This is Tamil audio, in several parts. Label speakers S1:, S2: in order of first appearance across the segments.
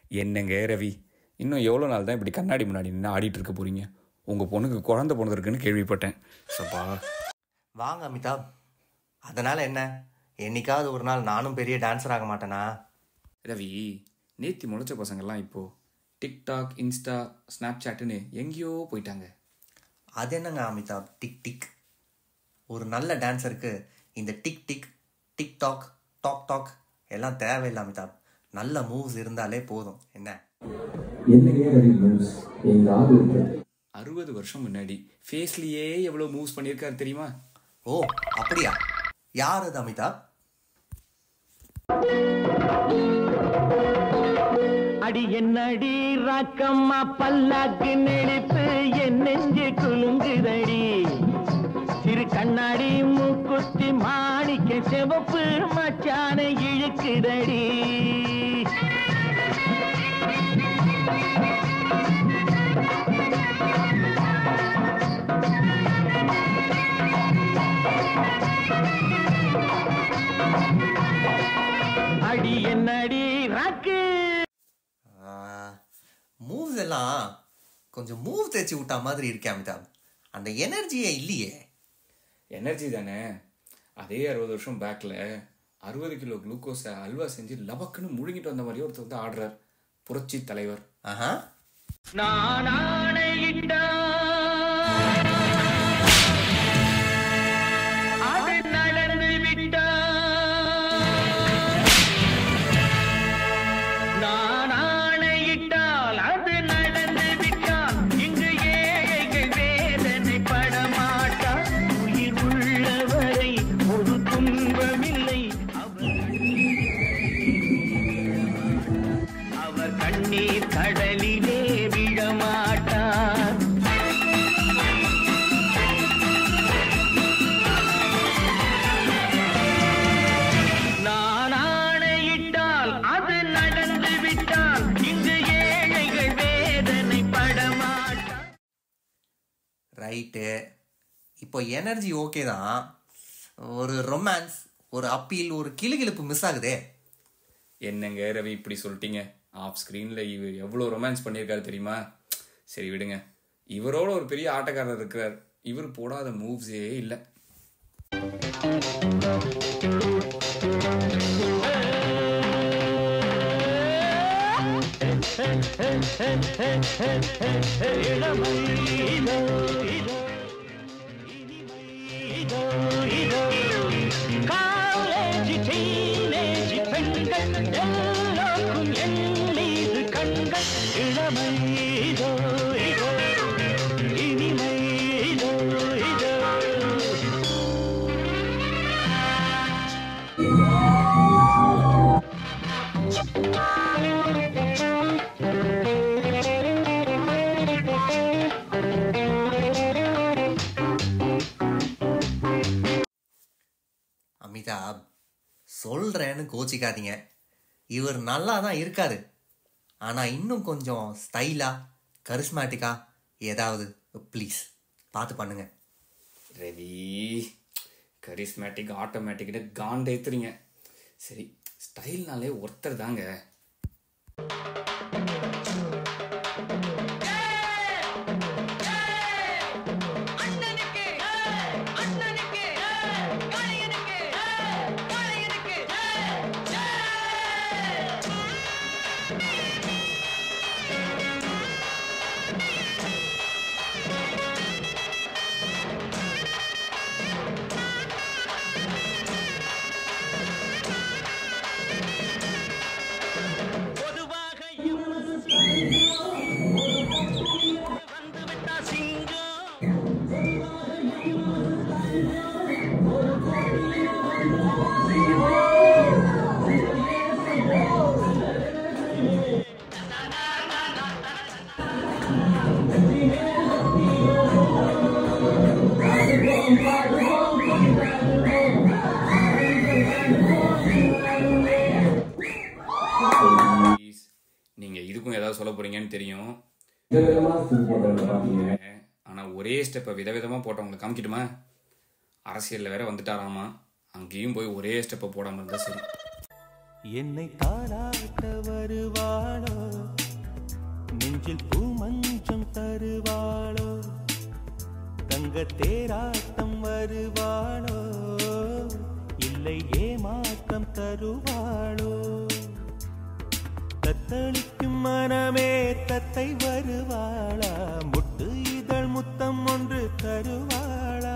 S1: என்னங்க ரவி இன்னும் எவ்வளோ நாள் தான் இப்படி கண்ணாடி முன்னாடி நின்று ஆடிட்டு இருக்க போறீங்க உங்கள் பொண்ணுக்கு குழந்தை பிறந்திருக்குன்னு கேள்விப்பட்டேன் சப்பா
S2: வாங்க அமிதாப் அதனால என்ன என்னைக்காவது ஒரு நாள் நானும் பெரிய டான்ஸர் ஆக மாட்டேனா
S1: ரவி நேத்தி முளைச்ச பசங்கள்லாம் இப்போ டிக்டாக் இன்ஸ்டா ஸ்னாப் சாட்டுன்னு எங்கேயோ போயிட்டாங்க
S2: அது என்னங்க அமிதாப் டிக் டிக் ஒரு நல்ல டான்ஸருக்கு இந்த tick tick TikTok tock tock எல்லாம் தேவையில்லை அமிதாப் நல்ல மூவ்ஸ் இருந்தாலே போதும் என்ன
S3: என்னையே ரவி மூவ்ஸ் எங்க ஆள் இருக்கு
S1: அறுபது வருஷம் முன்னாடி ஃபேஸ்லேயே எவ்வளோ மூவ்ஸ் பண்ணியிருக்காரு தெரியுமா
S2: ஓ அப்படியா யார் அது அமிதாப்
S4: அடி என்னடி ராக்கம்மா பல்லாக்கு நெளிப்பு என் நெஞ்சு குலுங்குதடி சிறு கண்ணாடி மூக்குத்தி மாணிக்க சிவப்பு மச்சான இழுக்குதடி அடி என்னடி ராக்கு
S2: மூவ்ஸ் எல்லாம் கொஞ்சம் மூவ் தேய்ச்சி விட்டா மாதிரி இருக்கே அமிதாப் அந்த எனர்ஜியே இல்லையே
S1: எனர்ஜி தானே அதே அறுபது வருஷம் பேக்கில் அறுபது கிலோ குளுக்கோஸை அல்வா செஞ்சு லபக்குன்னு முழுங்கிட்டு வந்த மாதிரியே ஒருத்தர் வந்து ஆடுறார் புரட்சி தலைவர்
S2: ஆஹா
S4: நான் ஆணையிட்டா அது நடந்து விட்டா நான் ஆணையிட்டால் அது நடந்து விட்டால் இங்கு ஏழைகள் வேதனை படமாட்டார் உயிர் உள்ளவரை ஒரு துன்பமில்லை அவர் அவர் கண்ணீர் கடலிலே விழமாட்டார் நான் ஆணையிட்டால் அது நடந்து விட்டால் இங்கு ஏழைகள் வேதனை படமாட்டார்
S2: ரைட்டு இப்போ எனர்ஜி ஓகே தான் ஒரு ரொமான்ஸ் ஒரு அப்பீல் ஒரு கிளுகிளுப்பு மிஸ் ஆகுதே
S1: என்னங்க ரவி இப்படி சொல்லிட்டீங்க ஆஃப் ஸ்க்ரீனில் இவர் எவ்வளோ ரொமான்ஸ் பண்ணியிருக்காரு தெரியுமா சரி விடுங்க இவரோட ஒரு பெரிய ஆட்டக்காரர் இருக்கிறார் இவர் போடாத மூவ்ஸே இல்லை
S4: இளமை இதோ இதோ இனிமை இதோ இதோ காலேஜ் டீனேஜ் பெண்கள் எல்லோருக்கும் என் மீது கண்கள் இளமை இதோ இதோ இனிமை இதோ இதோ
S2: அமிதாப் சொல்கிறேன்னு கோச்சிக்காதீங்க இவர் நல்லா தான் இருக்காரு ஆனால் இன்னும் கொஞ்சம் ஸ்டைலாக கரிஸ்மேட்டிக்கா ஏதாவது ப்ளீஸ் பார்த்து பண்ணுங்க
S1: ரவி கரிஸ்மேட்டிக் ஆட்டோமேட்டிக்னு காண்டேத்துறீங்க சரி ஸ்டைல்னாலே ஒருத்தர் தாங்க
S4: பொதுவாக வந்துவிட்டா சிங்கம்
S1: ப்ளீஸ் நீங்கள் இதுக்கும் ஏதாவது சொல்ல போறீங்கன்னு தெரியும்
S3: விதவிதமா ஸ்டில் போடுறத பாத்தீங்க
S1: ஆனால் ஒரே ஸ்டெப்பை விதவிதமாக போட்டவங்களை காமிக்கிட்டுமா அரசியலில் வேற வந்துட்டாராமா அங்கேயும் போய் ஒரே ஸ்டெப்பை போடாமல் இருந்தால் சரி
S5: என்னை தாராட்ட வருவாளோ நெஞ்சில் பூமஞ்சம் தருவாளோ தங்க தேராட்டம் வருவாளோ இல்லை ஏமாற்றம் தருவாளோ தத்தளிக்கும் மனமே தத்தை வருவாளா முட்டு இதழ் முத்தம் ஒன்று தருவாளா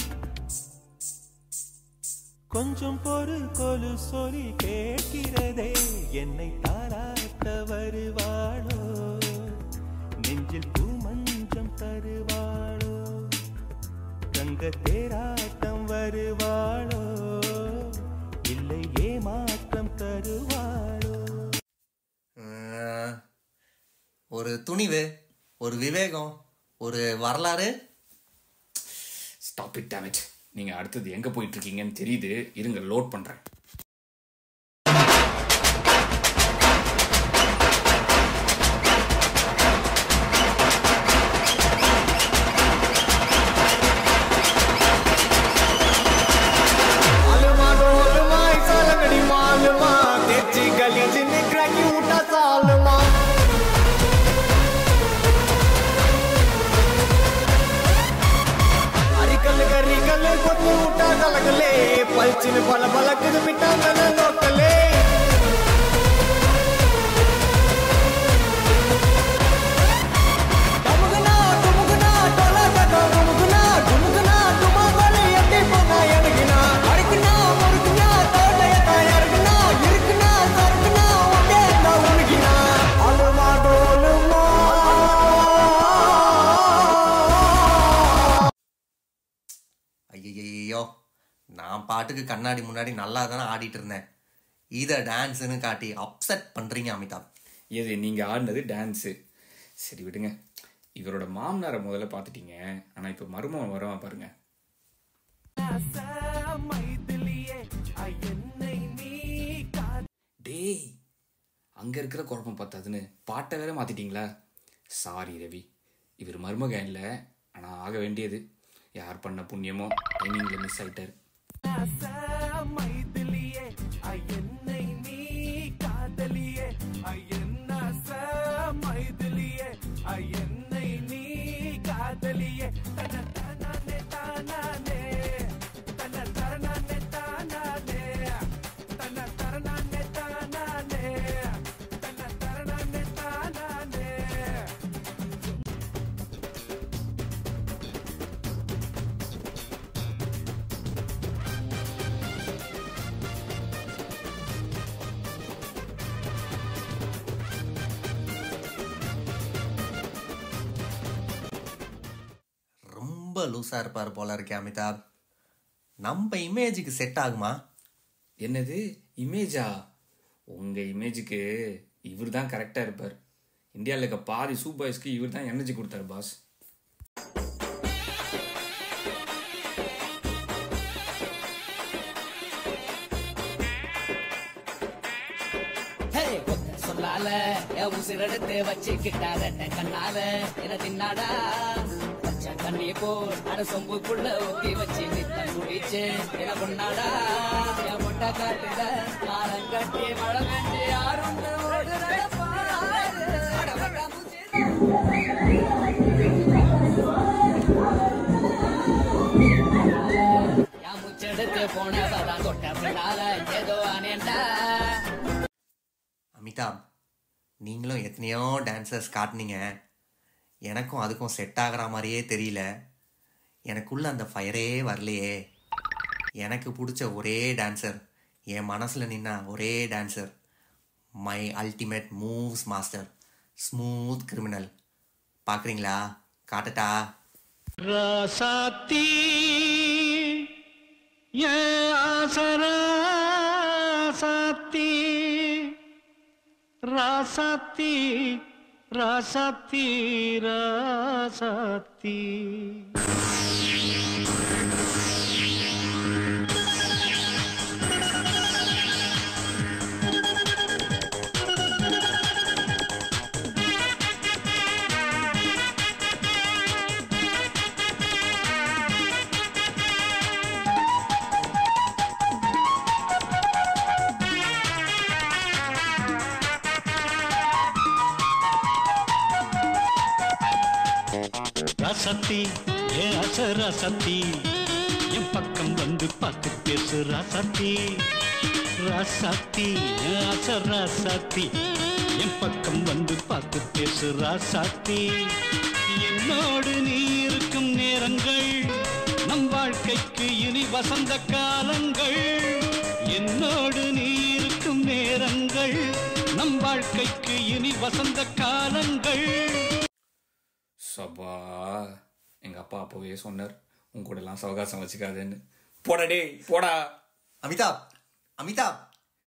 S5: கொஞ்சம் பொறு கொலு சொல்லி கேட்கிறதே என்னை தாராட்ட வருவாளோ நெஞ்சில் பூமஞ்சம் தருவாளோ கங்க தேராட்டம் வருவாளோ இல்லை ஏமாற்றம் தருவாளோ
S2: அஹ், ஒரு துணிவு ஒரு விவேகம் ஒரு வரலாறு
S1: ஸ்டாப் இட் டேமேஜ் நீங்கள் அடுத்தது எங்கே போயிட்டு இருக்கீங்கன்னு தெரியுது இருங்க லோட் பண்ணுறேன்
S6: मालूमा डोलमा ऐसा लगड़ी मालूमा तेजी गली च निकला क्यूटा सालमा अरिकल गरिकल कोतू उठा गलगले पलचिन बल बलक मिटा नन लोकले டமுகுனா டுமுகுனா டொலா டடோ டுமுகுனா டுமுகுனா டுமா கோலி எட்டி போனா எனக்குனா அடிக்குனா முறுக்குனா தோட்டைய தயாருக்குனா இருக்குனா சறுக்குனா ஒட்டே இந்த உனக்குனா அலுமா டோலுமா
S2: ஐயையோ நான் பாட்டுக்கு கண்ணாடி முன்னாடி நல்லா தானே ஆடிட்டு இருந்தேன் இதை டான்ஸுன்னு காட்டி அப்செட் பண்ணுறீங்க அமிதாப்
S1: எது நீங்கள் ஆடினது டான்ஸு சரி விடுங்க இவரோட மாமனாரை முதல்ல பார்த்துட்டீங்க ஆனால் இப்போ மருமகன் வருவான் பாருங்க டேய் அங்கே இருக்கிற குழப்பம் பத்தாதுன்னு பாட்டை வேற மாற்றிட்டீங்களா சாரி ரவி இவர் மருமகன் இல்லை ஆனால் ஆக வேண்டியது யார் பண்ண புண்ணியமோ டைமிங்கில் மிஸ் ஆயிட்டார்
S2: ரொம்ப லூஸாக இருப்பார் போல இருக்கே அமிதாப் நம்ம இமேஜுக்கு செட் ஆகுமா
S1: என்னது இமேஜா உங்கள் இமேஜுக்கு இவர் தான் கரெக்டாக இருப்பார் இந்தியாவில் இருக்க பாதி சூப்பர்ஸ்க்கு இவர் தான் எனர்ஜி கொடுத்தாரு பாஸ்
S7: ஹே, கொத்த சொல்லால என் உசிரெடுத்து வச்சுக்கிட்டார கண்ணால என்ன தின்னாடா பச்சை தண்ணி போல் அட சொம்புக்குள்ள ஊத்தி வச்சு நித்தம் குடிச்சு என்ன பொண்ணாடா என் பொட்ட காட்டுல மானம் கட்டி மழை பெஞ்சு யாரும் ஓடுறத பாரு. அட வட்டாம்பூச்சி. என் முச்செடுத்து போனதான் தொட்ட பின்னால ஏதோ அனேண்டா
S2: அமிதாப் நீங்களும் எத்தனையோ டான்சர்ஸ் காட்டுனீங்க எனக்கும் அதுக்கும் செட் ஆகிற மாதிரியே தெரியல எனக்குள்ள அந்த ஃபயரே வரலையே எனக்கு பிடிச்ச ஒரே டான்சர் என் மனசில் நின்னா ஒரே dancer my ultimate moves master smooth criminal பார்க்குறீங்களா காட்டட்டா
S4: ராசாத்தி ஏன் ஆசராசாத்தி ராசாத்தி ராசாத்தி ராசாத்தி ராசத்தி ஏ அச ராசத்தி என் பக்கம் வந்து பார்த்து பேசு ராசத்தி ராசாத்தி ஏ அச ராசாத்தி என் பக்கம் வந்து பார்த்து பேசு ராசாத்தி என்னோடு நீ இருக்கும் நேரங்கள் நம் வாழ்க்கைக்கு இனி வசந்த காலங்கள் என்னோடு நீ இருக்கும் நேரங்கள் நம் வாழ்க்கைக்கு இனி வசந்த காலங்கள்
S1: சபா எங்க அப்பா அப்பவே சொன்னார் உன் கூட எல்லாம் சவகாசம் வச்சுக்காதேன்னு போடா டேய் போடா
S2: அமிதாப் அமிதாப்